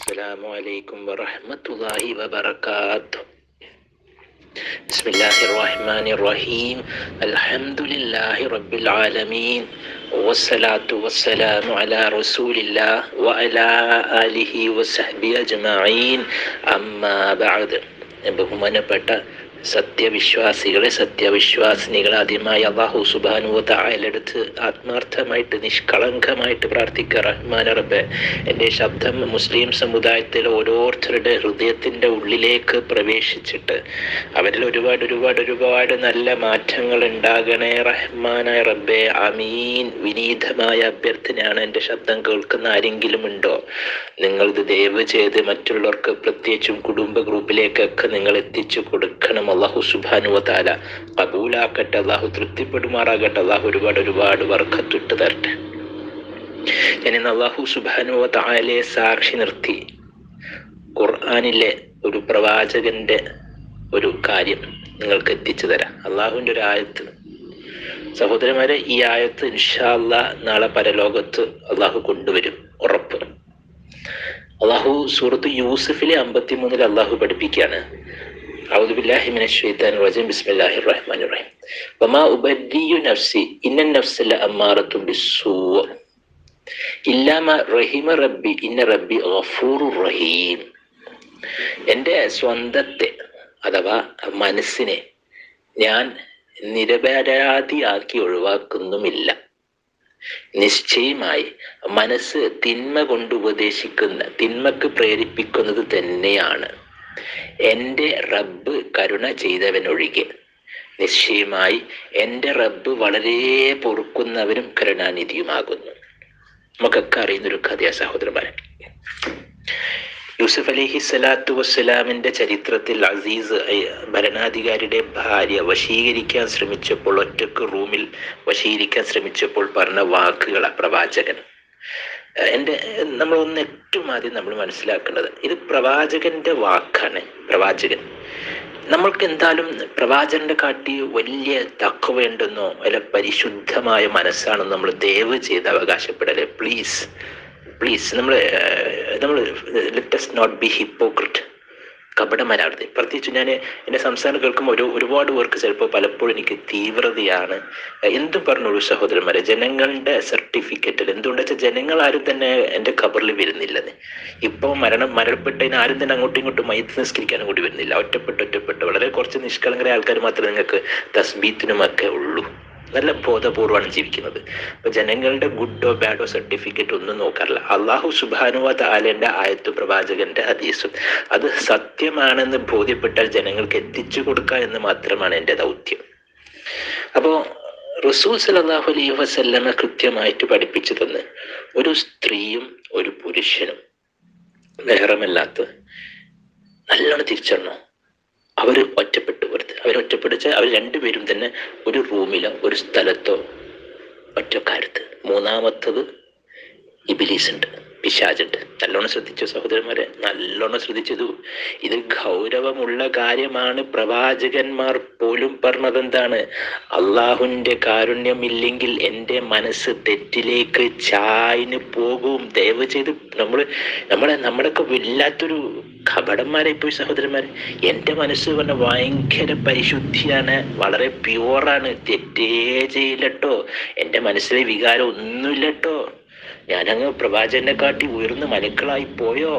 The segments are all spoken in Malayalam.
السلام عليكم ورحمة الله وبركاته بسم الله الرحمن الرحيم الحمد لله رب العالمين والصلاة والسلام على رسول الله وعلى آله وصحبه أجمعين أما بعد ബഹുമാനപ്പെട്ട സത്യവിശ്വാസികളെ സത്യവിശ്വാസിനികളെ ആദ്യമായി അള്ളാഹു സുബാനുവ തായാലെടുത്ത് ആത്മാർത്ഥമായിട്ട് നിഷ്കളങ്കമായിട്ട് പ്രാർത്ഥിക്കുക റഹ്മാൻ റബ്ബെ എൻ്റെ ശബ്ദം മുസ്ലിം സമുദായത്തിൽ ഓരോരുത്തരുടെ ഹൃദയത്തിൻ്റെ ഉള്ളിലേക്ക് പ്രവേശിച്ചിട്ട് അവരിൽ ഒരുപാട് ഒരുപാട് ഒരുപാട് നല്ല മാറ്റങ്ങൾ ഉണ്ടാകണേ റഹ്മാനായ റബ്ബെ അമീൻ വിനീതമായ അഭ്യർത്ഥനയാണ് എൻ്റെ ശബ്ദം കേൾക്കുന്ന ആരെങ്കിലും ഉണ്ടോ നിങ്ങൾ ഇത് ദയവ് ചെയ്ത് മറ്റുള്ളവർക്ക് പ്രത്യേകിച്ചും കുടുംബ ഗ്രൂപ്പിലേക്കൊക്കെ നിങ്ങൾ എത്തിച്ചു കൊടുക്കണം അള്ളാഹു സുബാനുവ താല കബൂലാക്കട്ടെ അള്ളാഹു തൃപ്തിപ്പെടുമാറാകട്ടെ അള്ളാഹു ഒരുപാട് ഒരുപാട് വർക്കത്തിട്ട് തരട്ടെ ഞാൻ ഇന്ന് അള്ളാഹു സുബാനുവ താലയെ സാക്ഷി നിർത്തി ഖുർആാനിലെ ഒരു പ്രവാചകന്റെ ഒരു കാര്യം നിങ്ങൾക്ക് എത്തിച്ചു തരാം അള്ളാഹുവിൻ്റെ ഒരു ആയത്ത് സഹോദരന്മാരെ ഈ ആയത്ത് ഇൻഷാല്ല നാളെ പരലോകത്ത് അള്ളാഹു കൊണ്ടുവരും ഉറപ്പ് അള്ളാഹു സൂറത്ത് യൂസഫിലെ അമ്പത്തിമൂന്നിൽ അള്ളാഹു പഠിപ്പിക്കുകയാണ് أعوذ بالله من الشيطان الرجيم بسم الله الرحمن الرحيم وما أبرئ نفسي إن النفس لأمارة بالسوء إلا ما رحم ربي إن ربي غفور رحيم എൻ്റെ സ്വന്തത്തെ അഥവാ മനസ്സിനെ ഞാൻ നിരപരാധിയാക്കി ഒഴിവാക്കുന്നുമില്ല നിശ്ചയമായി മനസ്സ് തിന്മ കൊണ്ട് ഉപദേശിക്കുന്ന തിന്മക്ക് പ്രേരിപ്പിക്കുന്നത് തന്നെയാണ് എൻ്റെ റബ്ബ് കരുണ ചെയ്തവനൊഴികെ നിശ്ചയമായി എൻ്റെ റബ്ബ് വളരെ പൊറുക്കുന്നവരും കരുണാനിധിയുമാകുന്നു നമുക്കൊക്കെ അറിയുന്നൊരു കഥയാ സഹോദരന്മാരെ യൂസഫ് അലഹി സ്വലാത്തു വസ്സലാമിന്റെ ചരിത്രത്തിൽ അസീസ് ഭരണാധികാരിയുടെ ഭാര്യ വശീകരിക്കാൻ ശ്രമിച്ചപ്പോൾ ഒറ്റക്ക് റൂമിൽ വശീകരിക്കാൻ ശ്രമിച്ചപ്പോൾ പറഞ്ഞ വാക്കുകൾ പ്രവാചകൻ എൻ്റെ നമ്മളൊന്ന് ഏറ്റവും ആദ്യം നമ്മൾ മനസ്സിലാക്കേണ്ടത് ഇത് പ്രവാചകന്റെ വാക്കാണ് പ്രവാചകൻ നമ്മൾക്ക് എന്തായാലും പ്രവാചകന്റെ കാട്ടി വലിയ തക്കവേണ്ടെന്നോ അല്ല പരിശുദ്ധമായ മനസ്സാണെന്ന് നമ്മൾ ദയവ് ചെയ്ത് അവകാശപ്പെടല്ലേ പ്ലീസ് പ്ലീസ് നമ്മൾ നമ്മൾ ലെറ്റസ് നോട്ട് ബി ഹിപ്പോക്രിറ്റ് കപടമരാടത് പ്രത്യേകിച്ച് ഞാൻ എൻ്റെ സംസാരം കേൾക്കുമ്പോൾ ഒരു ഒരുപാട് പേർക്ക് ചിലപ്പോൾ പലപ്പോഴും എനിക്ക് തീവ്രതയാണ് എന്തും പറഞ്ഞോളൂ സഹോദരന്മാരെ ജനങ്ങളുടെ സർട്ടിഫിക്കറ്റിൽ എന്തുകൊണ്ടെന്ന് വെച്ചാൽ ജനങ്ങൾ ആരും തന്നെ എൻ്റെ ഖബറിൽ വരുന്നില്ലെന്ന് ഇപ്പോൾ മരണം മരണപ്പെട്ടതിന് ആരും തന്നെ അങ്ങോട്ടും ഇങ്ങോട്ടും മയത്ത് നിസ്കരിക്കാനും കൂടി വരുന്നില്ല ഒറ്റപ്പെട്ട് ഒറ്റപ്പെട്ട് വളരെ കുറച്ച് നിഷ്കളങ്കരായ ആൾക്കാർ മാത്രമേ നിങ്ങൾക്ക് തസ്ബീത്തിനുമൊക്കെ ഉള്ളൂ നല്ല ബോധപൂർവ്വമാണ് ജീവിക്കുന്നത് അപ്പൊ ജനങ്ങളുടെ ഗുഡോ ബാഡോ സർട്ടിഫിക്കറ്റ് ഒന്നും നോക്കാറില്ല അള്ളാഹു സുബാനുവ താലേന്റെ ആയത്തു പ്രവാചകന്റെ ഹദീസും അത് സത്യമാണെന്ന് ബോധ്യപ്പെട്ടാൽ ജനങ്ങൾക്ക് എത്തിച്ചു കൊടുക്കുക എന്ന് മാത്രമാണ് എൻ്റെ ദൗത്യം അപ്പോ റസൂൽ സലാഹു അലൈഹി വസല്ലമ കൃത്യമായിട്ട് പഠിപ്പിച്ചു തന്ന് ഒരു സ്ത്രീയും ഒരു പുരുഷനും വേറമല്ലാത്ത നല്ലോണം തിരിച്ചറിഞ്ഞോ അവർ ഒറ്റപ്പെട്ടു പുറത്ത് അവർ ഒറ്റപ്പെടിച്ച് അവർ രണ്ടുപേരും തന്നെ ഒരു റൂമിലോ ഒരു സ്ഥലത്തോ ഒറ്റക്കാലത്ത് മൂന്നാമത്തത് ഇബിലീസ് ഉണ്ട് പിശാജുണ്ട് നല്ലോണം ശ്രദ്ധിച്ചു സഹോദരന്മാരെ നല്ലോണം ശ്രദ്ധിച്ചതു ഇത് ഗൗരവമുള്ള കാര്യമാണ് പ്രവാചകന്മാർ പോലും പറഞ്ഞത് എന്താണ് അള്ളാഹുവിൻ്റെ കാരുണ്യമില്ലെങ്കിൽ എൻ്റെ മനസ്സ് തെറ്റിലേക്ക് ചായന് പോകും ദയവ് ചെയ്ത് നമ്മൾ നമ്മളെ നമ്മുടെയൊക്കെ വല്ലാത്തൊരു കപടന്മാരെ പോയി സഹോദരന്മാരെ എൻ്റെ മനസ്സ് പറഞ്ഞ ഭയങ്കര പരിശുദ്ധിയാണ് വളരെ പ്യുവറാണ് തെറ്റേ ചെയ്യില്ലട്ടോ എൻ്റെ മനസ്സിലെ വികാരം ഒന്നുമില്ലട്ടോ ഞാനങ്ങ് പ്രവാചകനെ കാട്ടി ഉയർന്ന മലക്കളായി പോയോ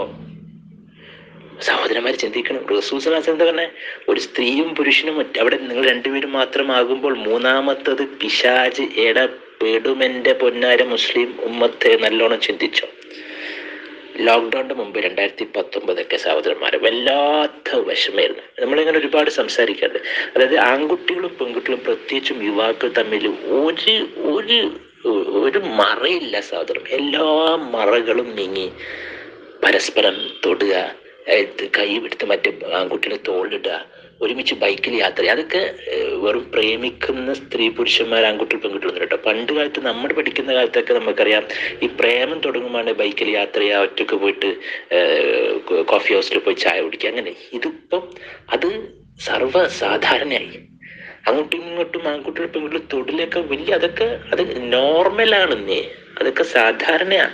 സഹോദരന്മാർ ചിന്തിക്കണം റസൂസലാസ് എന്താ പറഞ്ഞ ഒരു സ്ത്രീയും പുരുഷനും അവിടെ നിങ്ങൾ രണ്ടുപേരും മാത്രമാകുമ്പോൾ മൂന്നാമത്തത് പിശാജ് എടപെടുമെന്റെ പൊന്നാര മുസ്ലിം ഉമ്മത്തെ നല്ലോണം ചിന്തിച്ചോ ലോക്ക്ഡൗണിന്റെ മുമ്പ് രണ്ടായിരത്തി പത്തൊമ്പതൊക്കെ സഹോദരന്മാരെ വല്ലാത്ത വിഷമായിരുന്നു നമ്മളിങ്ങനെ ഒരുപാട് സംസാരിക്കാറുണ്ട് അതായത് ആൺകുട്ടികളും പെൺകുട്ടികളും പ്രത്യേകിച്ചും യുവാക്കൾ തമ്മിൽ ഒരു ഒരു ഒരു മറയില്ല സഹോദരം എല്ലാ മറകളും നീങ്ങി പരസ്പരം തൊടുക കൈ എടുത്ത് മറ്റേ ആൺകുട്ടികളെ തോളിടുക ഒരുമിച്ച് ബൈക്കിൽ യാത്ര അതൊക്കെ വെറും പ്രേമിക്കുന്ന സ്ത്രീ പുരുഷന്മാർ ആൺകുട്ടികൾ പെൺകുട്ടികൾ കേട്ടോ പണ്ട് കാലത്ത് നമ്മൾ പഠിക്കുന്ന കാലത്തൊക്കെ നമുക്കറിയാം ഈ പ്രേമം തുടങ്ങുമ്പോൾ ബൈക്കിൽ യാത്ര ചെയ്യുക ഒറ്റക്ക് പോയിട്ട് കോഫി ഹൗസിൽ പോയി ചായ കുടിക്കുക അങ്ങനെ ഇതിപ്പം അത് സർവ്വസാധാരണയായി അങ്ങോട്ടും ഇങ്ങോട്ടും ആൺകുട്ടികൾ പെൺകുട്ടികൾ തൊടിലൊക്കെ വലിയ അതൊക്കെ അത് നോർമലാണെന്നേ അതൊക്കെ സാധാരണയാണ്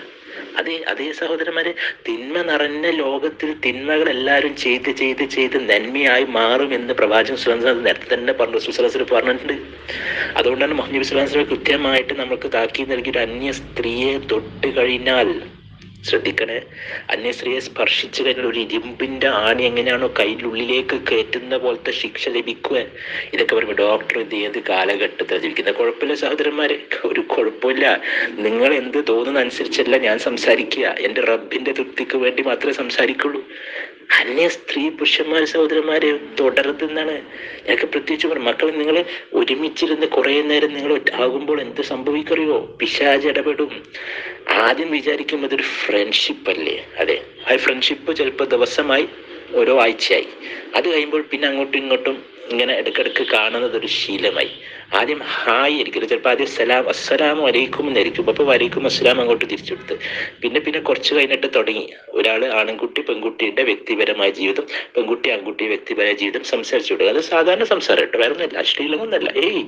അതേ അതേ സഹോദരന്മാരെ തിന്മ നിറഞ്ഞ ലോകത്തിൽ തിന്മകൾ എല്ലാവരും ചെയ്ത് ചെയ്ത് ചെയ്ത് നന്മയായി മാറും എന്ന് പ്രവാചകൻ സുലം നേരത്തെ തന്നെ പറഞ്ഞു സുസലസിൽ പറഞ്ഞിട്ടുണ്ട് അതുകൊണ്ടാണ് മുഹമ്മദ് സുലാസ്ലം കൃത്യമായിട്ട് നമുക്ക് താക്കി നൽകിയ ഒരു അന്യ സ്ത്രീയെ തൊട്ട് കഴിഞ്ഞാൽ ശ്രദ്ധിക്കണേ അന്യ സ്ത്രീയെ സ്പർശിച്ചു കഴിഞ്ഞാൽ ഒരു ഇരുമ്പിന്റെ ആണി എങ്ങനെയാണോ കയ്യിലുള്ളിലേക്ക് കയറ്റുന്ന പോലത്തെ ശിക്ഷ ലഭിക്കുക ഇതൊക്കെ പറയുമ്പോൾ ഡോക്ടർ ഇത് ഏത് കാലഘട്ടത്തിലാണ് ജീവിക്കുന്നത് കുഴപ്പമില്ല സഹോദരന്മാരെ ഒരു കുഴപ്പമില്ല നിങ്ങൾ എന്ത് തോന്നുന്ന അനുസരിച്ചല്ല ഞാൻ സംസാരിക്കുക എൻ്റെ റബ്ബിന്റെ തൃപ്തിക്ക് വേണ്ടി മാത്രമേ സംസാരിക്കുള്ളൂ അന്യ സ്ത്രീ പുരുഷന്മാർ സഹോദരന്മാരെ തുടരുതെന്നാണ് ഞങ്ങൾക്ക് പ്രത്യേകിച്ച് പറഞ്ഞു മക്കൾ നിങ്ങൾ ഒരുമിച്ചിരുന്ന് കുറേ നേരം നിങ്ങൾ ആകുമ്പോൾ എന്ത് സംഭവിക്കറിയോ പിശാജ് ഇടപെടും ആദ്യം വിചാരിക്കും അതൊരു ഫ്രണ്ട്ഷിപ്പ് അല്ലേ അതെ ആ ഫ്രണ്ട്ഷിപ്പ് ചിലപ്പോൾ ദിവസമായി ഓരോ ആഴ്ചയായി അത് കഴിയുമ്പോൾ പിന്നെ അങ്ങോട്ടും ഇങ്ങോട്ടും ഇങ്ങനെ ഇടയ്ക്കിടയ്ക്ക് കാണുന്നത് ഒരു ശീലമായി ആദ്യം ഹായ് ആയിരിക്കും ചിലപ്പോൾ ആദ്യം സലാം അസ്സലാമു അലൈക്കും എന്നായിരിക്കും അപ്പോൾ വലൈക്കും അസ്സലാം അങ്ങോട്ട് തിരിച്ചെടുത്ത് പിന്നെ പിന്നെ കുറച്ച് കഴിഞ്ഞിട്ട് തുടങ്ങി ഒരാൾ ആൺകുട്ടി പെൺകുട്ടിയുടെ വ്യക്തിപരമായ ജീവിതം പെൺകുട്ടി ആൺകുട്ടി വ്യക്തിപരമായ ജീവിതം സംസാരിച്ചു വിടുക അത് സാധാരണ സംസാരം കേട്ടോ വേറെ ഒന്നുമല്ല അശ്ലീലമൊന്നല്ല ഏയ്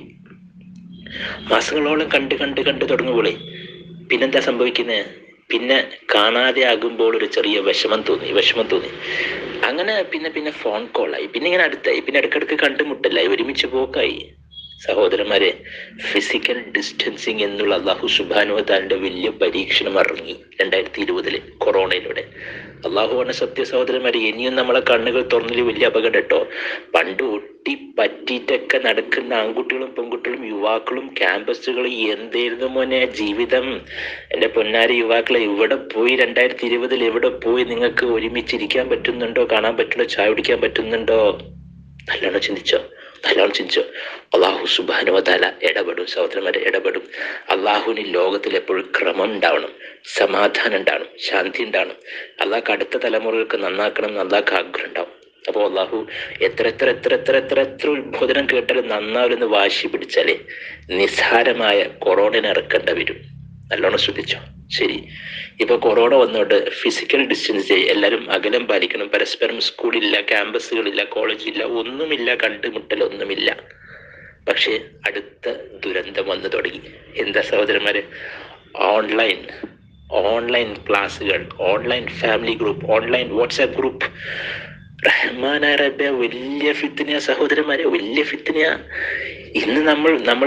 മാസങ്ങളോളം കണ്ട് കണ്ട് കണ്ട് തുടങ്ങുമ്പോളേ പിന്നെന്താ സംഭവിക്കുന്നത് പിന്നെ കാണാതെ ആകുമ്പോൾ ഒരു ചെറിയ വിഷമം തോന്നി വിഷമം തോന്നി അങ്ങനെ പിന്നെ പിന്നെ ഫോൺ കോളായി പിന്നെ ഇങ്ങനെ അടുത്തായി പിന്നെ ഇടയ്ക്കിടയ്ക്ക് കണ്ടുമുട്ടലായി ഒരുമിച്ച് പോക്കായി സഹോദരന്മാരെ ഫിസിക്കൽ ഡിസ്റ്റൻസിങ് എന്നുള്ള അള്ളാഹു സുബാനുവതാലിന്റെ വലിയ പരീക്ഷണം ഇറങ്ങി രണ്ടായിരത്തി ഇരുപതില് കൊറോണയിലൂടെ അള്ളാഹുവാണ് സത്യ സഹോദരന്മാരെ ഇനിയും നമ്മളെ കണ്ണുകൾ തുറന്നതിൽ വലിയ അപകടം കേട്ടോ പണ്ട് ഒട്ടി പറ്റിയിട്ടൊക്കെ നടക്കുന്ന ആൺകുട്ടികളും പെൺകുട്ടികളും യുവാക്കളും ക്യാമ്പസുകളും എന്തായിരുന്നു മോനെ ജീവിതം എൻ്റെ പൊന്നാരി യുവാക്കളെ ഇവിടെ പോയി രണ്ടായിരത്തി ഇരുപതിൽ എവിടെ പോയി നിങ്ങൾക്ക് ഒരുമിച്ചിരിക്കാൻ പറ്റുന്നുണ്ടോ കാണാൻ പറ്റുന്നുണ്ടോ ചായ കുടിക്കാൻ പറ്റുന്നുണ്ടോ നല്ലോണം ചിന്തിച്ചോ നല്ലോണം ചിന്തിച്ചോ അള്ളാഹു സുബാനുവതാല ഇടപെടും സഹോദരന്മാരെ ഇടപെടും അള്ളാഹുവിന് ലോകത്തിൽ എപ്പോഴും ക്രമം ഉണ്ടാവണം സമാധാനം ഉണ്ടാവണം ശാന്തി ഉണ്ടാവണം അള്ളാഹ് അടുത്ത തലമുറകൾക്ക് നന്നാക്കണം എന്ന് അള്ളാഹ്ക്ക് ആഗ്രഹം ഉണ്ടാവും അപ്പോൾ അള്ളാഹു എത്ര എത്ര എത്ര എത്ര എത്ര എത്ര ഉത്ബോധനം കേട്ടാലും നന്നാവില്ലെന്ന് വാശി പിടിച്ചാലേ നിസ്സാരമായ കൊറോണനെ ഇറക്കേണ്ട വരും നല്ലോണം ശ്രദ്ധിച്ചോ ശരി ഇപ്പൊ കൊറോണ വന്നോണ്ട് ഫിസിക്കൽ ഡിസ്റ്റൻസ് എല്ലാവരും അകലം പാലിക്കണം പരസ്പരം സ്കൂളില്ല ക്യാമ്പസുകളില്ല കോളേജില്ല ഒന്നുമില്ല കണ്ടുമുട്ടൽ ഒന്നുമില്ല പക്ഷേ അടുത്ത ദുരന്തം വന്നു തുടങ്ങി എന്താ സഹോദരന്മാരെ ഓൺലൈൻ ഓൺലൈൻ ക്ലാസ്സുകൾ online family group online WhatsApp group റഹ്മാനായ റബ്ബെ വലിയ ഫിത്തിനിയ സഹോദരന്മാരെ വലിയ ഫിത്തിനിയ ഇന്ന് നമ്മൾ നമ്മൾ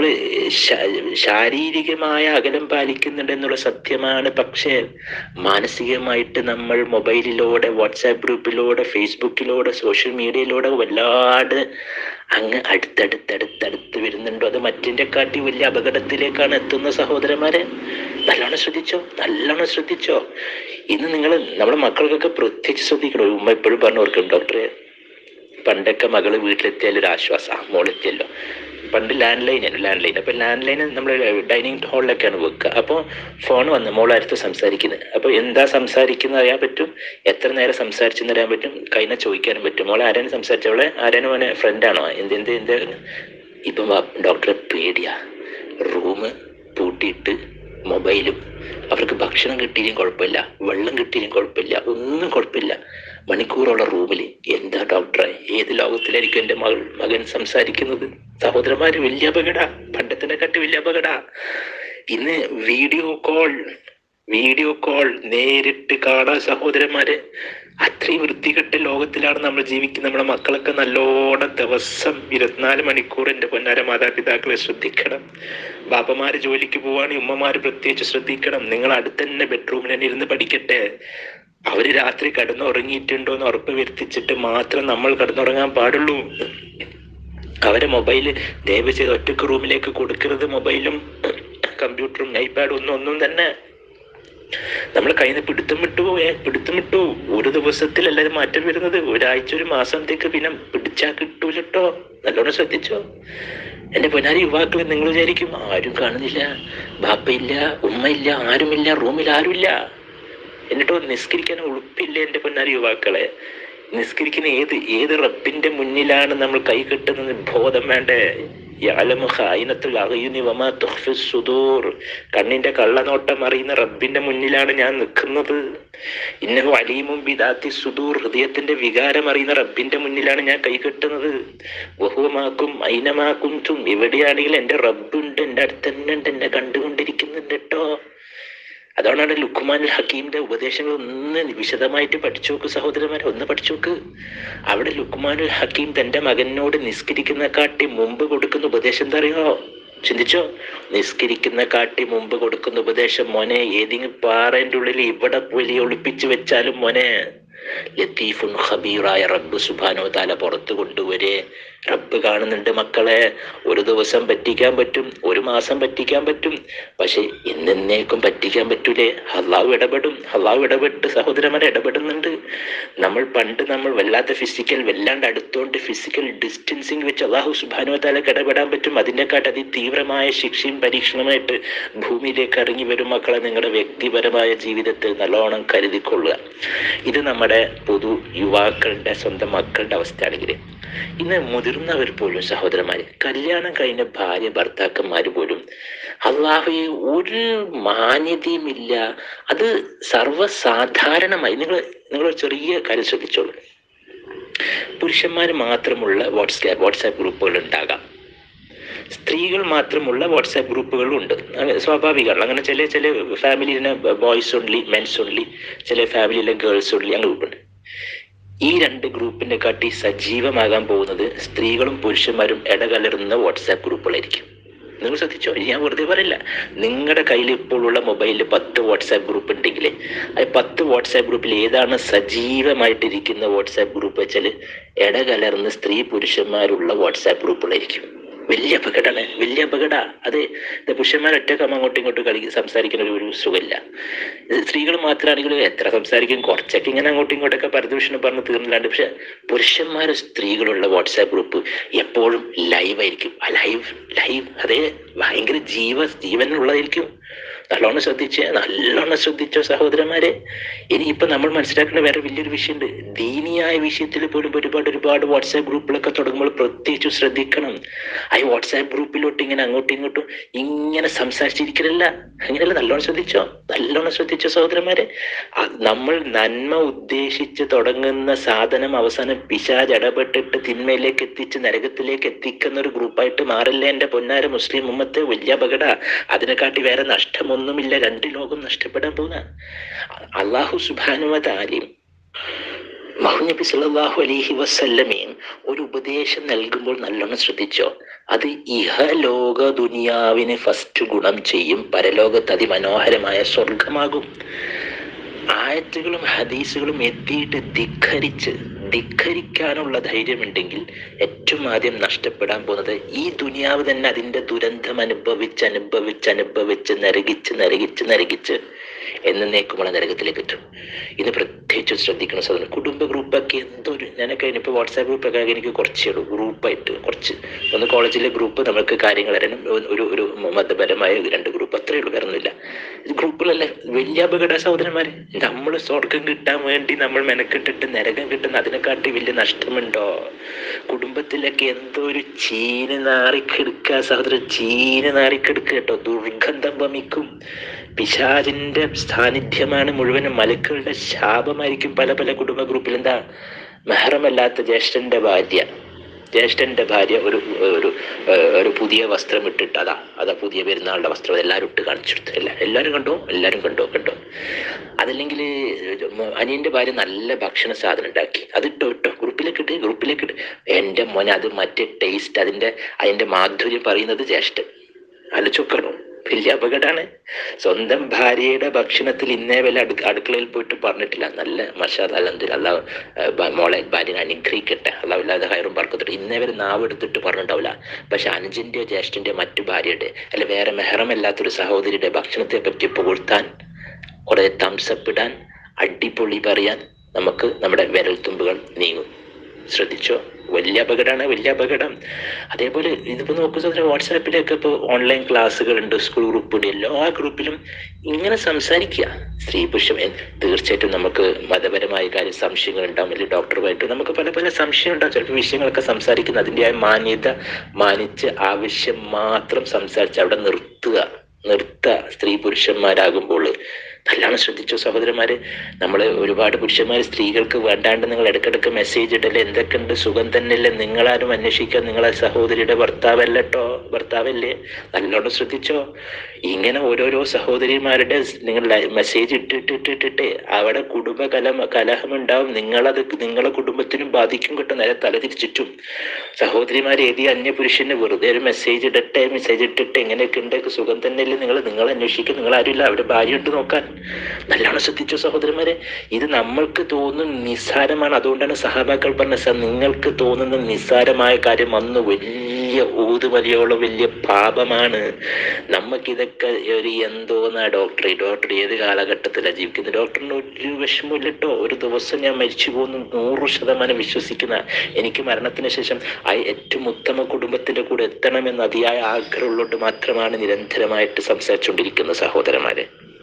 ശാരീരികമായ അകലം പാലിക്കുന്നുണ്ട് എന്നുള്ള സത്യമാണ് പക്ഷേ മാനസികമായിട്ട് നമ്മൾ മൊബൈലിലൂടെ വാട്സാപ്പ് ഗ്രൂപ്പിലൂടെ ഫേസ്ബുക്കിലൂടെ സോഷ്യൽ മീഡിയയിലൂടെ വല്ലാണ്ട് അങ്ങ് അടുത്തടുത്തടുത്തടുത്ത് വരുന്നുണ്ടോ അത് മറ്റിൻ്റെ കാട്ടി വലിയ അപകടത്തിലേക്കാണ് എത്തുന്ന സഹോദരന്മാരെ നല്ലോണം ശ്രദ്ധിച്ചോ നല്ലോണം ശ്രദ്ധിച്ചോ ഇന്ന് നിങ്ങൾ നമ്മുടെ മക്കൾക്കൊക്കെ പ്രത്യേകിച്ച് ശ്രദ്ധിക്കണം ഉമ്മ എപ്പോഴും പറഞ്ഞു ഓർക്കും ഡോക്ടറെ പണ്ടൊക്കെ മകള് വീട്ടിലെത്തിയാൽ ഒരു ആശ്വാസം മോളെത്തിയല്ലോ പണ്ട് ലാൻഡ് ലൈൻ ആയിരുന്നു ലാൻഡ് ലൈൻ അപ്പോൾ ലാൻഡ് ലൈൻ നമ്മൾ ഡൈനിങ് ഹാളിലൊക്കെയാണ് വെക്കുക അപ്പോൾ ഫോൺ വന്ന് മോളടുത്ത് സംസാരിക്കുന്നത് അപ്പോൾ എന്താ സംസാരിക്കുന്നത് അറിയാൻ പറ്റും എത്ര നേരം സംസാരിച്ചെന്ന് അറിയാൻ പറ്റും കഴിഞ്ഞ ചോദിക്കാനും പറ്റും മോളെ ആരാണ് സംസാരിച്ചവളെ ആരാണ് മോനെ ഫ്രണ്ടാണോ എന്ത് എന്ത് എന്ത് ഇപ്പം ഡോക്ടറെ പേടിയാ റൂം പൂട്ടിയിട്ട് മൊബൈലും അവർക്ക് ഭക്ഷണം കിട്ടിയില്ലെങ്കിൽ കുഴപ്പമില്ല വെള്ളം കിട്ടിയില്ലെങ്കിൽ കുഴപ്പമില്ല ഒന്നും കുഴപ്പമില്ല മണിക്കൂറോളം റൂമിൽ എന്താ ഡോക്ടറെ ഏത് ലോകത്തിലായിരിക്കും എൻ്റെ മകൾ മകൻ സംസാരിക്കുന്നത് സഹോദരന്മാര് വലിയ അപകട പണ്ടത്തിനെ കാട്ടി വലിയ അപകട ഇന്ന് വീഡിയോ കോൾ വീഡിയോ കോൾ നേരിട്ട് കാണാൻ സഹോദരന്മാരെ അത്രയും വൃത്തികെട്ട ലോകത്തിലാണ് നമ്മൾ ജീവിക്കുന്നത് നമ്മുടെ മക്കളൊക്കെ നല്ലോണം ദിവസം ഇരുപത്തിനാല് മണിക്കൂർ എൻ്റെ പൊന്നാര മാതാപിതാക്കളെ ശ്രദ്ധിക്കണം ബാപ്പമാര് ജോലിക്ക് പോവാണെങ്കിൽ ഉമ്മമാര് പ്രത്യേകിച്ച് ശ്രദ്ധിക്കണം നിങ്ങൾ അടുത്ത് തന്നെ ബെഡ്റൂമിൽ തന്നെ ഇരുന്ന് പഠിക്കട്ടെ അവര് രാത്രി കിടന്നുറങ്ങിയിട്ടുണ്ടോ എന്ന് ഉറപ്പ് വരുത്തിച്ചിട്ട് മാത്രം നമ്മൾ കിടന്നുറങ്ങാൻ പാടുള്ളൂ അവരെ മൊബൈല് ദയവ് ചെയ്ത് ഒറ്റക്ക് റൂമിലേക്ക് കൊടുക്കരുത് മൊബൈലും കമ്പ്യൂട്ടറും ഐപാഡും ഒന്നും ഒന്നും തന്നെ നമ്മൾ കയ്യിൽ നിന്ന് പിടുത്തം വിട്ടു ഏ പിടുത്തം വിട്ടു ഒരു ദിവസത്തിലല്ല ഇത് മാറ്റം വരുന്നത് ഒരാഴ്ച ഒരു മാസത്തേക്ക് പിന്നെ പിടിച്ചാ കിട്ടൂലട്ടോ നല്ലോണം ശ്രദ്ധിച്ചോ എന്റെ പൊന്നാരി യുവാക്കൾ നിങ്ങൾ വിചാരിക്കും ആരും കാണുന്നില്ല ബാപ്പയില്ല ഉമ്മയില്ല ആരുമില്ല റൂമിൽ ആരുമില്ല എന്നിട്ടോ നിസ്കരിക്കാൻ ഉളുപ്പില്ല എന്റെ പൊന്നാരി യുവാക്കളെ നിസ്കരിക്കുന്ന ഏത് ഏത് റബ്ബിന്റെ മുന്നിലാണ് നമ്മൾ കൈ കെട്ടുന്നത് ബോധം വേണ്ടേ യാലമു ഖായിനത്തുൽ അഗയുനി വമാ തുഖ്ഫി സുദൂർ കണ്ണിന്റെ കള്ളനോട്ടം അറിയുന്ന റബ്ബിന്റെ മുന്നിലാണ് ഞാൻ നിൽക്കുന്നത് ഇന്നഹു അലീമും ബിദാത്തി സുദൂർ ഹൃദയത്തിന്റെ വികാരം അറിയുന്ന റബ്ബിന്റെ മുന്നിലാണ് ഞാൻ കൈ കെട്ടുന്നത് വഹുവമാക്കും ഐനമാക്കും തും എവിടെയാണെങ്കിലും എൻ്റെ റബ്ബുണ്ട് എൻ്റെ അടുത്ത് തന്നെ ഉണ്ട് എന്നെ കണ്ടുകൊണ്ടിരിക്കുന്നുണ്ട് കേട്ടോ അതാണ് അവിടെ ലുക്കുമാൻ ഹക്കീമിന്റെ ഉപദേശങ്ങൾ ഒന്ന് വിശദമായിട്ട് പഠിച്ചു നോക്ക് സഹോദരന്മാരെ ഒന്ന് പഠിച്ചു നോക്ക് അവിടെ ലുക്കുമാൻ ഹക്കീം തന്റെ മകനോട് നിസ്കരിക്കുന്ന കാട്ടി മുമ്പ് കൊടുക്കുന്ന ഉപദേശം എന്താ അറിയോ ചിന്തിച്ചോ നിസ്കരിക്കുന്ന കാട്ടി മുമ്പ് കൊടുക്കുന്ന ഉപദേശം മോനെ ഏതെങ്കിലും പാറേന്റെ ഉള്ളിൽ ഇവിടെ പുലി ഒളിപ്പിച്ചു വെച്ചാലും മോനെ ലത്തീഫുൻ ഖബീറായ റബ്ബ് സുബാനോ താല പുറത്തു കൊണ്ടുവരെ റബ്ബ് കാണുന്നുണ്ട് മക്കളെ ഒരു ദിവസം പറ്റിക്കാൻ പറ്റും ഒരു മാസം പറ്റിക്കാൻ പറ്റും പക്ഷെ എന്നേക്കും പറ്റിക്കാൻ പറ്റൂലേ അള്ളാഹു ഇടപെടും അള്ളാഹു ഇടപെട്ട് സഹോദരന്മാരെ ഇടപെടുന്നുണ്ട് നമ്മൾ പണ്ട് നമ്മൾ വല്ലാത്ത ഫിസിക്കൽ വല്ലാണ്ട് അടുത്തോണ്ട് ഫിസിക്കൽ ഡിസ്റ്റൻസിങ് വെച്ച് അള്ളാഹു സുബാനോ താലക്ക് ഇടപെടാൻ പറ്റും അതിനെക്കാട്ട് അതിതീവ്രമായ ശിക്ഷയും പരീക്ഷണമായിട്ട് ഭൂമിയിലേക്ക് ഇറങ്ങി വരും മക്കളെ നിങ്ങളുടെ വ്യക്തിപരമായ ജീവിതത്തിൽ നല്ലോണം കരുതിക്കൊള്ളുക ഇത് നമ്മുടെ പൊതു യുവാക്കളുടെ സ്വന്തം മക്കളുടെ അവസ്ഥയാണെങ്കിൽ ഇന്ന് മുതിർന്നവർ പോലും സഹോദരന്മാര് കല്യാണം കഴിഞ്ഞ ഭാര്യ ഭർത്താക്കന്മാർ പോലും അള്ളാഹുയെ ഒരു മാന്യതയുമില്ല അത് സർവ്വസാധാരണമായി നിങ്ങൾ നിങ്ങൾ ചെറിയ കാര്യം ശ്രദ്ധിച്ചോളൂ പുരുഷന്മാർ മാത്രമുള്ള വാട്സ്ആപ്പ് വാട്സാപ്പ് ഗ്രൂപ്പുകൾ ഉണ്ടാകാം സ്ത്രീകൾ മാത്രമുള്ള വാട്സാപ്പ് ഗ്രൂപ്പുകളും ഉണ്ട് അങ്ങനെ സ്വാഭാവികമാണ് അങ്ങനെ ചില ചില ഫാമിലിനെ ബോയ്സ് ഓൺലി മെൻസ് ഓൺലി ചില ഫാമിലിയിലെ ഗേൾസ് ഓൺലി അങ്ങനെ ഗ്രൂപ്പുണ്ട് ഈ രണ്ട് ഗ്രൂപ്പിനെ കാട്ടി സജീവമാകാൻ പോകുന്നത് സ്ത്രീകളും പുരുഷന്മാരും ഇടകലരുന്ന വാട്സാപ്പ് ഗ്രൂപ്പുകളായിരിക്കും നിങ്ങൾ ശ്രദ്ധിച്ചോ ഇത് ഞാൻ വെറുതെ പറയില്ല നിങ്ങളുടെ കയ്യിൽ ഇപ്പോഴുള്ള മൊബൈലിൽ പത്ത് വാട്സാപ്പ് ഗ്രൂപ്പ് ഉണ്ടെങ്കിൽ ആ പത്ത് വാട്സാപ്പ് ഗ്രൂപ്പിൽ ഏതാണ് സജീവമായിട്ടിരിക്കുന്ന വാട്സാപ്പ് ഗ്രൂപ്പ് വെച്ചാൽ ഇടകലർന്ന് സ്ത്രീ പുരുഷന്മാരുള്ള വാട്സാപ്പ് ഗ്രൂപ്പുകളായിരിക്കും വലിയ അപകടമാണ് വലിയ അപകട അതെ ഇത് പുരുഷന്മാർ ഒറ്റക്കം അങ്ങോട്ടും ഇങ്ങോട്ടും കളി സംസാരിക്കുന്ന ഒരു ഒരു സുഖമില്ല ഇത് സ്ത്രീകൾ മാത്രമാണെങ്കിലും എത്ര സംസാരിക്കും കുറച്ചൊക്കെ ഇങ്ങനെ അങ്ങോട്ടും ഇങ്ങോട്ടൊക്കെ പരദൂഷണം പറഞ്ഞ് തീർന്നില്ലാണ്ട് പക്ഷെ പുരുഷന്മാരും സ്ത്രീകളുള്ള വാട്സാപ്പ് ഗ്രൂപ്പ് എപ്പോഴും ലൈവ് ആയിരിക്കും ആ ലൈവ് ലൈവ് അതേ ഭയങ്കര ജീവ ജീവനുള്ളതായിരിക്കും നല്ലോണം ശ്രദ്ധിച്ച് നല്ലോണം ശ്രദ്ധിച്ചോ സഹോദരന്മാരെ ഇനി ഇപ്പൊ നമ്മൾ മനസ്സിലാക്കുന്ന വേറെ വലിയൊരു വിഷയമുണ്ട് ദീനിയായ വിഷയത്തിൽ പോലും ഒരുപാട് ഒരുപാട് വാട്സാപ്പ് ഗ്രൂപ്പുകളൊക്കെ തുടങ്ങുമ്പോൾ പ്രത്യേകിച്ച് ശ്രദ്ധിക്കണം ആ വാട്സാപ്പ് ഗ്രൂപ്പിലോട്ട് ഇങ്ങനെ അങ്ങോട്ടും ഇങ്ങോട്ടും ഇങ്ങനെ സംസാരിച്ചിരിക്കലല്ല അങ്ങനെയല്ല നല്ലോണം ശ്രദ്ധിച്ചോ നല്ലോണം ശ്രദ്ധിച്ചോ സഹോദരന്മാരെ ആ, നമ്മൾ നന്മ ഉദ്ദേശിച്ച് തുടങ്ങുന്ന സാധനം അവസാനം പിശാജ് ഇടപെട്ടിട്ട് തിന്മയിലേക്ക് എത്തിച്ച് നരകത്തിലേക്ക് എത്തിക്കുന്ന ഒരു ഗ്രൂപ്പായിട്ട് മാറില്ല എന്റെ പൊന്നാര മുസ്ലിം ഉമ്മത്തെ വലിയ അപകട അതിനെക്കാട്ടി വേറെ നഷ്ടമൊന്നുമില്ല രണ്ട് ലോകം നഷ്ടപ്പെടാൻ പോകുന്ന അള്ളാഹു സുബാനുവ താലിം മഹുനബി സല്ലല്ലാഹു അലൈഹി വസല്ലമയും ഒരു ഉപദേശം നൽകുമ്പോൾ നല്ലോണം ശ്രദ്ധിച്ചോ അത് ഇഹലോക ദുനിയാവിന് ഫസ്റ്റ് ഗുണം ചെയ്യും പരലോകത്ത് അതിമനോഹരമായ സ്വർഗമാകും ആയത്തുകളും ഹദീസുകളും എത്തിയിട്ട് ധിഖരിച്ച് ധിഖരിക്കാനുള്ള ധൈര്യമുണ്ടെങ്കിൽ ഏറ്റവും ആദ്യം നഷ്ടപ്പെടാൻ പോകുന്നത് ഈ ദുനിയാവ് തന്നെ അതിന്റെ ദുരന്തം അനുഭവിച്ച് അനുഭവിച്ച് അനുഭവിച്ച് നരകിച്ച് നരകിച്ച് നരകിച്ച് എന്നേക്കുമുള്ള നരകത്തിലേക്ക് എത്തും ഇത് പ്രത്യേകിച്ച് ശ്രദ്ധിക്കണം സാധനം കുടുംബ ഗ്രൂപ്പൊക്കെ എന്തോ ഒരു ഞാനൊക്കെ ഇനിയിപ്പോൾ വാട്സാപ്പ് ഗ്രൂപ്പൊക്കെ എനിക്ക് കുറച്ചേ ഉള്ളൂ ഗ്രൂപ്പായിട്ട് കുറച്ച് ഒന്ന് കോളേജിലെ ഗ്രൂപ്പ് നമുക്ക് കാര്യങ്ങൾ അറിയണം ഒരു- ഒരു ഒരു മതപരമായ രണ്ട് ഗ്രൂപ്പ് അത്രയേ ഉള്ളൂ വേറെ ഒന്നുമില്ല ഇത് ഗ്രൂപ്പുകളല്ല വലിയ അപകട സഹോദരന്മാരെ നമ്മൾ സ്വർഗം കിട്ടാൻ വേണ്ടി നമ്മൾ മെനക്കെട്ടിട്ട് നരകം കിട്ടുന്ന അതിനെക്കാട്ടി വലിയ നഷ്ടമുണ്ടോ കുടുംബത്തിലൊക്കെ എന്തോ ഒരു ചീന നാറിക്കെടുക്കുക സഹോദരൻ ചീന നാറിക്കെടുക്കുക കേട്ടോ ദുർഗന്ധം വമിക്കും പിശാചിന്റെ സാന്നിധ്യമാണ് മുഴുവനും മലക്കുകളുടെ ശാപമായിരിക്കും പല പല കുടുംബ ഗ്രൂപ്പിൽ എന്താ മെഹറമല്ലാത്ത ജ്യേഷ്ഠന്റെ ഭാര്യ ജ്യേഷ്ഠന്റെ ഭാര്യ ഒരു ഒരു ഏഹ്, ഒരു പുതിയ വസ്ത്രം ഇട്ടിട്ട് അതാ അതാ പുതിയ പെരുന്നാളുടെ വസ്ത്രം എല്ലാവരും ഇട്ട് കാണിച്ചെടുത്തു എല്ലാ എല്ലാവരും കണ്ടോ എല്ലാവരും കണ്ടോ കണ്ടോ അതല്ലെങ്കിൽ അനിയന്റെ ഭാര്യ നല്ല ഭക്ഷണ സാധനം ഉണ്ടാക്കി അത് ഇട്ടോ ഇട്ടോ ഗ്രൂപ്പിലേക്ക് ഇട്ട് ഗ്രൂപ്പിലേക്ക് ഇട്ട് എൻ്റെ മോനെ അത് മറ്റേ ടേസ്റ്റ് അതിന്റെ അതിന്റെ മാധുര്യം പറയുന്നത് ജ്യേഷ്ഠൻ ആലോചിക്കണം വലിയ അപകടമാണ് സ്വന്തം ഭാര്യയുടെ ഭക്ഷണത്തിൽ ഇന്നേ വല്ല അടുക്ക അടുക്കളയിൽ പോയിട്ട് പറഞ്ഞിട്ടില്ല നല്ല മഷാദ് അലന്തിൽ അള്ളാഹ് ഏഹ്, ബ- മോളെ ഭാര്യനെ അനുഗ്രഹിക്കട്ടെ അള്ളാഹ് ഇല്ലാതെ ഹയറും പറക്കത്തിട്ട് ഇന്നേ വരെ നാവ് എടുത്തിട്ട് പറഞ്ഞിട്ടുണ്ടാവില്ല പക്ഷെ അനുജന്റെയോ ജ്യേഷ്ഠന്റെയോ മറ്റു ഭാര്യയുടെ അല്ല വേറെ മെഹറമല്ലാത്തൊരു സഹോദരിയുടെ ഭക്ഷണത്തെ പറ്റി പുകഴ്ത്താൻ കുറെ തംസപ്പ് ഇടാൻ അടിപൊളി പറയാൻ നമുക്ക് നമ്മുടെ വിരൽത്തുമ്പുകൾ നീങ്ങും ശ്രദ്ധിച്ചോ വലിയ അപകടമാണ് വലിയ അപകടം അതേപോലെ ഇതിപ്പോ നോക്കൂ സഹോദരൻ വാട്സാപ്പിലൊക്കെ ഇപ്പോൾ ഓൺലൈൻ ക്ലാസ്സുകളുണ്ട് സ്കൂൾ ഗ്രൂപ്പുണ്ട് എല്ലാ ഗ്രൂപ്പിലും ഇങ്ങനെ സംസാരിക്കുക സ്ത്രീ പുരുഷൻ എ- തീർച്ചയായിട്ടും നമുക്ക് മതപരമായ കാര്യം സംശയങ്ങൾ ഉണ്ടാവും അല്ലെങ്കിൽ ഡോക്ടറുമായിട്ട് നമുക്ക് പല പല സംശയം ഉണ്ടാവും ചിലപ്പോൾ വിഷയങ്ങളൊക്കെ സംസാരിക്കുന്ന അതിൻ്റെ മാന്യത മാനിച്ച് ആവശ്യം മാത്രം സംസാരിച്ച് അവിടെ നിർത്തുക നിർത്തുക സ്ത്രീ പുരുഷന്മാരാകുമ്പോൾ നല്ലോണം ശ്രദ്ധിച്ചു സഹോദരന്മാര് നമ്മൾ ഒരുപാട് പുരുഷന്മാർ സ്ത്രീകൾക്ക് വേണ്ടാണ്ട് നിങ്ങൾ ഇടക്കിടക്ക് മെസ്സേജ് ഇടല്ലേ എന്തൊക്കെയുണ്ട് സുഖം തന്നെയല്ലേ നിങ്ങളാരും അന്വേഷിക്കാൻ നിങ്ങളെ സഹോദരിയുടെ ഭർത്താവല്ലട്ടോ ഭർത്താവല്ലേ നല്ലോണം ശ്രദ്ധിച്ചോ ഇങ്ങനെ ഓരോരോ സഹോദരിമാരുടെ നിങ്ങൾ മെസ്സേജ് ഇട്ടിട്ടിട്ടിട്ടിട്ട് അവിടെ കുടുംബ കലം കലഹമുണ്ടാവും നിങ്ങളത് നിങ്ങളെ കുടുംബത്തിനും ബാധിക്കും കേട്ടോ നേരെ തലതിരിച്ചിട്ടും സഹോദരിമാർ ഏതി അന്യ പുരുഷന് വെറുതെ ഒരു മെസ്സേജ് ഇടട്ടെ മെസ്സേജ് ഇട്ടിട്ട് എങ്ങനെയൊക്കെ ഉണ്ട് സുഖം തന്നെയല്ലേ നിങ്ങൾ നിങ്ങൾ അന്വേഷിക്കും നിങ്ങൾ ആരുമില്ല അവിടെ ഭാര്യ ഉണ്ട് നോക്കാൻ നല്ലോണം ശ്രദ്ധിച്ചു സഹോദരന്മാരെ ഇത് നമ്മൾക്ക് തോന്നുന്ന നിസ്സാരമാണ് അതുകൊണ്ടാണ് സഹാബാക്കൾ പറഞ്ഞ സാർ നിങ്ങൾക്ക് തോന്നുന്ന നിസ്സാരമായ കാര്യം അന്ന് വലിയ ഊതുമലിയോളം വലിയ പാപമാണ് നമുക്കിതൊക്കെ ഒരു എന്തോന്നാ ഡോക്ടർ ഡോക്ടർ ഏത് കാലഘട്ടത്തിലാണ് ജീവിക്കുന്നത് ഡോക്ടറിന് ഒരു വിഷമമില്ല കേട്ടോ ഒരു ദിവസം ഞാൻ മരിച്ചു പോകുന്നു നൂറ് ശതമാനം വിശ്വസിക്കുന്ന എനിക്ക് മരണത്തിന് ശേഷം ആ ഏറ്റവും ഉത്തമ കുടുംബത്തിന്റെ കൂടെ എത്തണമെന്ന് അതിയായ ആഗ്രഹമുള്ളതുകൊണ്ട് മാത്രമാണ് നിരന്തരമായിട്ട് സംസാരിച്ചുകൊണ്ടിരിക്കുന്ന സഹോദരന്മാരെ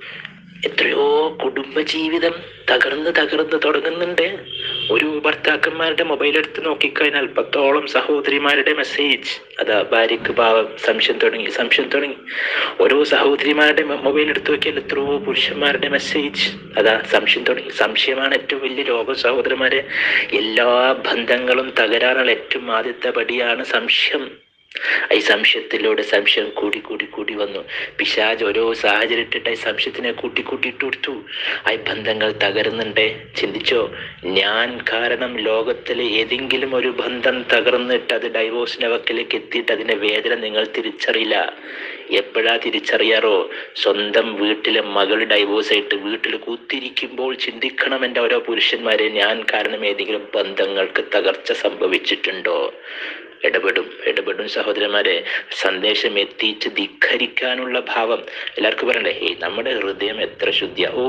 എത്രയോ കുടുംബജീവിതം തകർന്ന് തകർന്ന് തുടങ്ങുന്നുണ്ട് ഒരു ഭർത്താക്കന്മാരുടെ മൊബൈൽ എടുത്ത് നോക്കിക്കഴിഞ്ഞാൽ പത്തോളം സഹോദരിമാരുടെ മെസ്സേജ് അതാ ഭാര്യക്ക് ഭാവം സംശയം തുടങ്ങി സംശയം തുടങ്ങി ഓരോ സഹോദരിമാരുടെ മൊബൈൽ എടുത്ത് നോക്കിയാൽ എത്രയോ പുരുഷന്മാരുടെ മെസ്സേജ് അതാ സംശയം തുടങ്ങി സംശയമാണ് ഏറ്റവും വലിയ രോഗം സഹോദരന്മാരെ എല്ലാ ബന്ധങ്ങളും തകരാനുള്ള ഏറ്റവും ആദ്യത്തെ പടിയാണ് സംശയം ഈ സംശയത്തിലൂടെ സംശയം കൂടി കൂടി കൂടി വന്നു പിശാജ് ഓരോ സാഹചര്യം ഇട്ടിട്ട് ഈ സംശയത്തിനെ കൂട്ടി കൂട്ടി ഇട്ട് കൊടുത്തു ആ ബന്ധങ്ങൾ തകരുന്നുണ്ടേ ചിന്തിച്ചോ ഞാൻ കാരണം ലോകത്തിലെ ഏതെങ്കിലും ഒരു ബന്ധം തകർന്നിട്ട് അത് ഡൈവോഴ്സിന്റെ വക്കിലേക്ക് എത്തിയിട്ട് അതിന്റെ വേദന നിങ്ങൾ തിരിച്ചറിയില്ല എപ്പോഴാ തിരിച്ചറിയാറോ സ്വന്തം വീട്ടിലെ മകൾ ഡൈവോഴ്സ് ആയിട്ട് വീട്ടിൽ കൂത്തിരിക്കുമ്പോൾ ചിന്തിക്കണം എൻ്റെ ഓരോ പുരുഷന്മാരെ ഞാൻ കാരണം ഏതെങ്കിലും ബന്ധങ്ങൾക്ക് തകർച്ച സംഭവിച്ചിട്ടുണ്ടോ ഇടപെടും ഇടപെടും സഹോദരന്മാരെ സന്ദേശം എത്തിച്ച് ധിഖരിക്കാനുള്ള ഭാവം എല്ലാവർക്കും പറയണ്ടേ ഏയ് നമ്മുടെ ഹൃദയം എത്ര ശുദ്ധിയ ഓ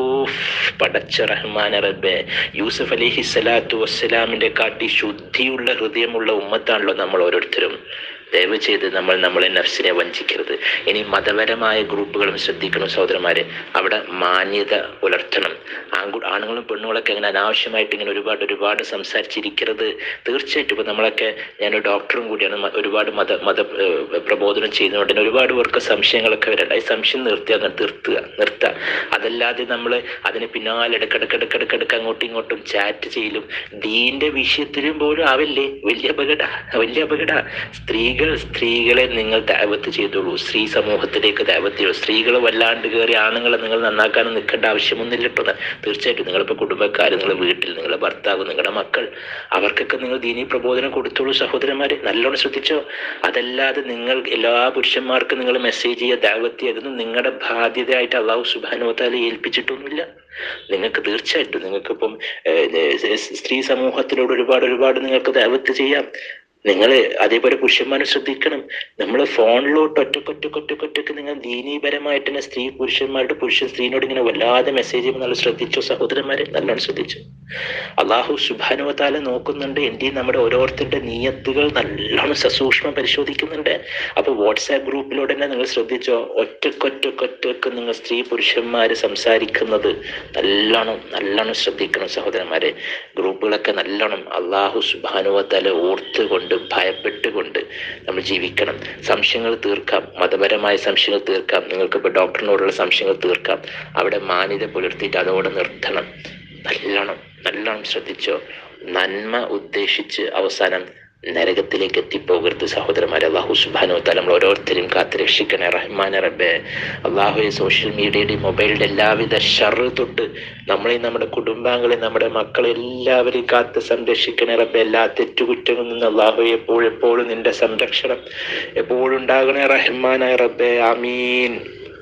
പടച്ച റഹ്മാൻ റബ്ബെ യൂസഫ് അലിഹി സ്വലാത്തു വസ്സലാമിന്റെ കാട്ടി ശുദ്ധിയുള്ള ഹൃദയമുള്ള ഉമ്മത്താണല്ലോ നമ്മൾ ഓരോരുത്തരും ദയവ് ചെയ്ത് നമ്മൾ നമ്മളെ നഫ്സിനെ വഞ്ചിക്കരുത് ഇനി മതപരമായ ഗ്രൂപ്പുകളും ശ്രദ്ധിക്കണം സഹോദരന്മാരെ അവിടെ മാന്യത പുലർത്തണം ആൺകു ആണുങ്ങളും പെണ്ണുങ്ങളൊക്കെ അങ്ങനെ അനാവശ്യമായിട്ട് ഇങ്ങനെ ഒരുപാട് ഒരുപാട് സംസാരിച്ചിരിക്കരുത് തീർച്ചയായിട്ടും ഇപ്പം നമ്മളൊക്കെ ഞാൻ ഡോക്ടറും കൂടിയാണ് മ- ഒരുപാട് മത മത ഏഹ്, പ്രബോധനം ചെയ്യുന്നതുകൊണ്ട് തന്നെ ഒരുപാട് പേർക്ക് സംശയങ്ങളൊക്കെ വരണ്ട ഈ സംശയം നിർത്തി അങ്ങ് നിർത്തുക നിർത്തുക അതല്ലാതെ നമ്മൾ അതിന് പിന്നാലെ ഇടക്കിടക്കിടക്കിടക്കിടക്ക് അങ്ങോട്ടും ഇങ്ങോട്ടും ചാറ്റ് ചെയ്യലും ദീന്റെ വിഷയത്തിലും പോലും ആവില്ലേ വലിയ അപകട വലിയ അപകട സ്ത്രീകൾ സ്ത്രീകളെ നിങ്ങൾ ദാവത്ത് ചെയ്തോളൂ സ്ത്രീ സമൂഹത്തിലേക്ക് ദാവത്ത് ചെയ്യൂ സ്ത്രീകൾ വല്ലാണ്ട് കയറി ആണുങ്ങളെ നിങ്ങൾ നന്നാക്കാനും നിൽക്കേണ്ട ആവശ്യമൊന്നുമില്ല കേട്ടോ തീർച്ചയായിട്ടും നിങ്ങളിപ്പോൾ കുടുംബക്കാർ നിങ്ങളുടെ വീട്ടിൽ നിങ്ങളുടെ ഭർത്താവ് നിങ്ങളുടെ മക്കൾ അവർക്കൊക്കെ നിങ്ങൾ ദീനി പ്രബോധനം കൊടുത്തോളൂ സഹോദരന്മാരെ നല്ലോണം ശ്രദ്ധിച്ചോ അതല്ലാതെ നിങ്ങൾ എല്ലാ പുരുഷന്മാർക്കും നിങ്ങൾ മെസ്സേജ് ചെയ്യുക ദാവത്ത് ചെയ്യുന്നത് നിങ്ങളുടെ ബാധ്യതയായിട്ട് അള്ളാഹു സുബാനുവത്താലെ ഏൽപ്പിച്ചിട്ടൊന്നുമില്ല നിങ്ങൾക്ക് തീർച്ചയായിട്ടും നിങ്ങൾക്കിപ്പം ഏഹ്, ഏഹ്, സ്ത്രീ സമൂഹത്തിലൂടെ ഒരുപാട് ഒരുപാട് നിങ്ങൾക്ക് ദാവത്ത് ചെയ്യാം നിങ്ങൾ അതേപോലെ പുരുഷന്മാരെ ശ്രദ്ധിക്കണം നമ്മൾ ഫോണിലോട്ട് ഒറ്റക്കൊറ്റക്കൊറ്റക്കൊറ്റക്ക് നിങ്ങൾ ദീനീപരമായിട്ട് തന്നെ സ്ത്രീ പുരുഷന്മാരുടെ പുരുഷൻ സ്ത്രീനോട് ഇങ്ങനെ വല്ലാതെ മെസ്സേജ് ചെയ്യുമ്പോൾ നല്ല ശ്രദ്ധിച്ചോ സഹോദരന്മാരെ നല്ലോണം ശ്രദ്ധിച്ചു അള്ളാഹു സുബാനുവതാല നോക്കുന്നുണ്ട് എന്റെയും നമ്മുടെ ഓരോരുത്തരുടെ നീയത്തുകൾ നല്ലോണം സസൂക്ഷ്മം പരിശോധിക്കുന്നുണ്ട് അപ്പൊ വാട്സാപ്പ് ഗ്രൂപ്പിലൂടെ തന്നെ നിങ്ങൾ ശ്രദ്ധിച്ചോ ഒറ്റക്കൊറ്റക്കൊറ്റക്ക് നിങ്ങൾ സ്ത്രീ പുരുഷന്മാര് സംസാരിക്കുന്നത് നല്ലോണം നല്ലോണം ശ്രദ്ധിക്കണം സഹോദരന്മാരെ ഗ്രൂപ്പുകളൊക്കെ നല്ലോണം അള്ളാഹു സുബാനുവത്താല ഓർത്തുകൊണ്ട് ഭയപ്പെട്ടുകൊണ്ട് നമ്മൾ ജീവിക്കണം സംശയങ്ങൾ തീർക്കാം മതപരമായ സംശയങ്ങൾ തീർക്കാം നിങ്ങൾക്ക് ഇപ്പോൾ ഡോക്ടറിനോടുള്ള സംശയങ്ങൾ തീർക്കാം അവിടെ മാന്യത പുലർത്തിയിട്ട് അതോടെ നിർത്തണം നല്ലോണം നല്ലോണം ശ്രദ്ധിച്ചോ നന്മ ഉദ്ദേശിച്ച് അവസാനം നരകത്തിലേക്ക് എത്തിപ്പോകരുത് സഹോദരന്മാരെ അള്ളാഹു സുബാനോ തല നമ്മൾ ഓരോരുത്തരും കാത്ത് രക്ഷിക്കണേ റഹ്മാനെ റബ്ബെ അള്ളാഹു സോഷ്യൽ മീഡിയയുടെയും മൊബൈലിന്റെ എല്ലാവിധ ഷറ് തൊട്ട് നമ്മളെയും നമ്മുടെ കുടുംബാംഗങ്ങളെ നമ്മുടെ മക്കളെ എല്ലാവരെയും കാത്ത് സംരക്ഷിക്കണേ റബ്ബെ എല്ലാ തെറ്റുകുറ്റങ്ങളിൽ നിന്ന് അള്ളാഹു എപ്പോഴും എപ്പോഴും നിന്റെ സംരക്ഷണം എപ്പോഴും ഉണ്ടാകണേ റഹ്മാനായ റബ്ബെ ആമീൻ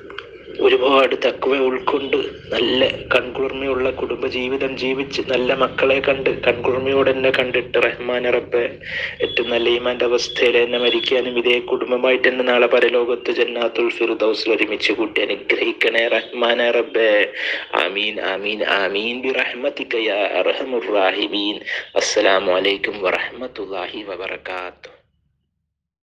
ഒരുപാട് തക്കവ ഉൾക്കൊണ്ട് നല്ല കൺകുളിർമയുള്ള കുടുംബജീവിതം ജീവിച്ച് നല്ല മക്കളെ കണ്ട് കൺകുളിർമയോടെ എന്നെ കണ്ടിട്ട് റഹ്മാൻ റബ്ബെ ഏറ്റവും നല്ല ഈമാന്റെ അവസ്ഥയിൽ എന്നെ മരിക്കാനും ഇതേ കുടുംബമായിട്ട് എന്നെ നാളെ പരലോകത്ത് ജന്നാത്തുൽ ഫിറുദൗസിൽ ഒരുമിച്ച് കൂട്ടി അനുഗ്രഹിക്കണേ റഹ്മാനെ റബ്ബെ ആമീൻ ആമീൻ ആമീൻ ബി റഹ്മതിക യാ അർഹമുർ റാഹിമീൻ അസ്സലാമു അലൈക്കും വറഹ്മത്തുള്ളാഹി വബറകാതുഹു